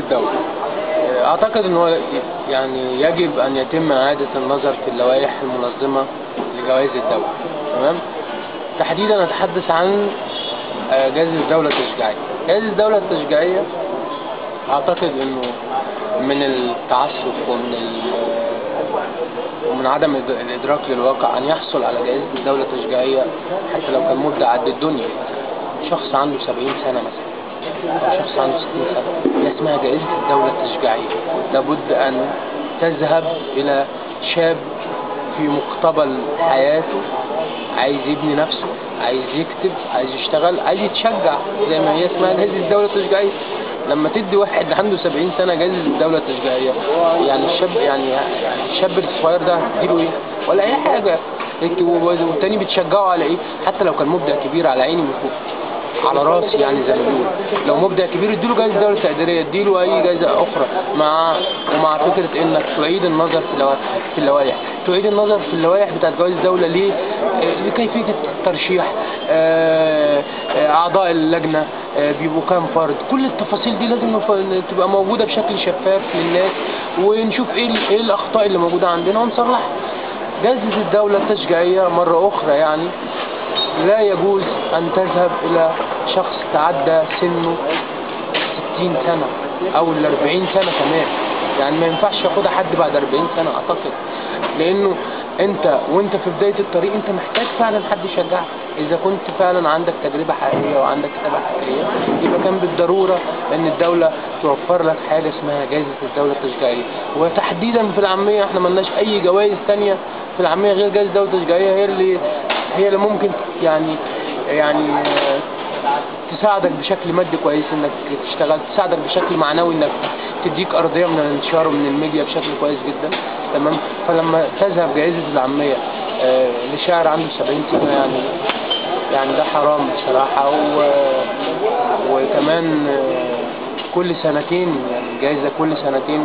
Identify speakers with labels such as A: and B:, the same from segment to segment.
A: الدولة أعتقد أنه يعني يجب أن يتم إعادة النظر في اللوائح المنظمة لجوائز الدولة تمام تحديدا أتحدث عن آه، جائزة الدولة التشجيعية جائزة الدولة التشجيعية أعتقد أنه من التعسف ومن ال ومن عدم الإد- الإدراك للواقع أن يحصل على جائزة الدولة التشجيعية حتى لو كان مبدع قد الدنيا شخص عنده 70 سنة مثلا أو شخص عنده 60 سنة هي اسمها جائزة الدولة التشجيعية لابد أن تذهب إلى شاب في مقتبل حياته عايز يبني نفسه عايز يكتب عايز يشتغل عايز يتشجع زي ما هي اسمها جائزة الدولة التشجيعية لما تدي واحد عنده 70 سنة جائزة الدولة التشجيعية يعني الشاب يعني يعني الشاب الصغير ده هتديله ايه ولا اي حاجة انت- والتاني بتشجعه على ايه حتى لو كان مبدع كبير على عيني من فوق على راسي يعني زي ما بيقولوا لو مبدع كبير اديله جائزه دوله تقديريه اديله اي جائزه اخرى مع ومع فكره انك تعيد النظر في اللوائح في اللوائح تعيد النظر في اللوائح بتاعت جوائز الدوله ليه؟ آه، لكيفيه الترشيح آه، آه، اعضاء اللجنه آه، بيبقوا كام فرد كل التفاصيل دي لازم نف- تبقى موجوده بشكل شفاف للناس ونشوف ايه ال- ايه الاخطاء اللي موجوده عندنا ونصلحها جائزه الدوله التشجيعيه مره اخرى يعني لا يجوز أن تذهب إلى شخص تعدى سنه 60 سنة أو ال 40 سنة كمان يعني ما ينفعش ياخدها حد بعد 40 سنة أعتقد لأنه أنت وأنت في بداية الطريق أنت محتاج فعلا حد يشجعك إذا كنت فعلا عندك تجربة حقيقية وعندك كتابة حقيقية يبقى كان بالضرورة أن الدولة توفر لك حاجة اسمها جائزة الدولة التشجيعية وتحديدا في العامية احنا ملناش أي جوائز تانية في العامية غير جائزة الدولة التشجيعية هي اللي هي اللي ممكن يعني يعني آه، تساعدك بشكل مادي كويس انك تشتغل تساعدك بشكل معنوي انك تديك ارضيه من الانتشار ومن الميديا بشكل كويس جدا تمام فلما تذهب جائزه العاميه آه، لشاعر عنده 70 سنه يعني يعني ده حرام بصراحه و... وكمان آه، كل سنتين يعني جايزه كل سنتين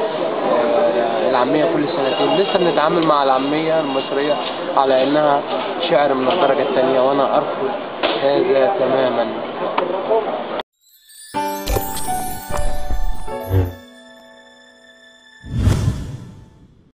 A: آه، العاميه كل سنتين لسه بنتعامل مع العاميه المصريه على انها شعر من الدرجه الثانيه وانا ارفض هذا تماما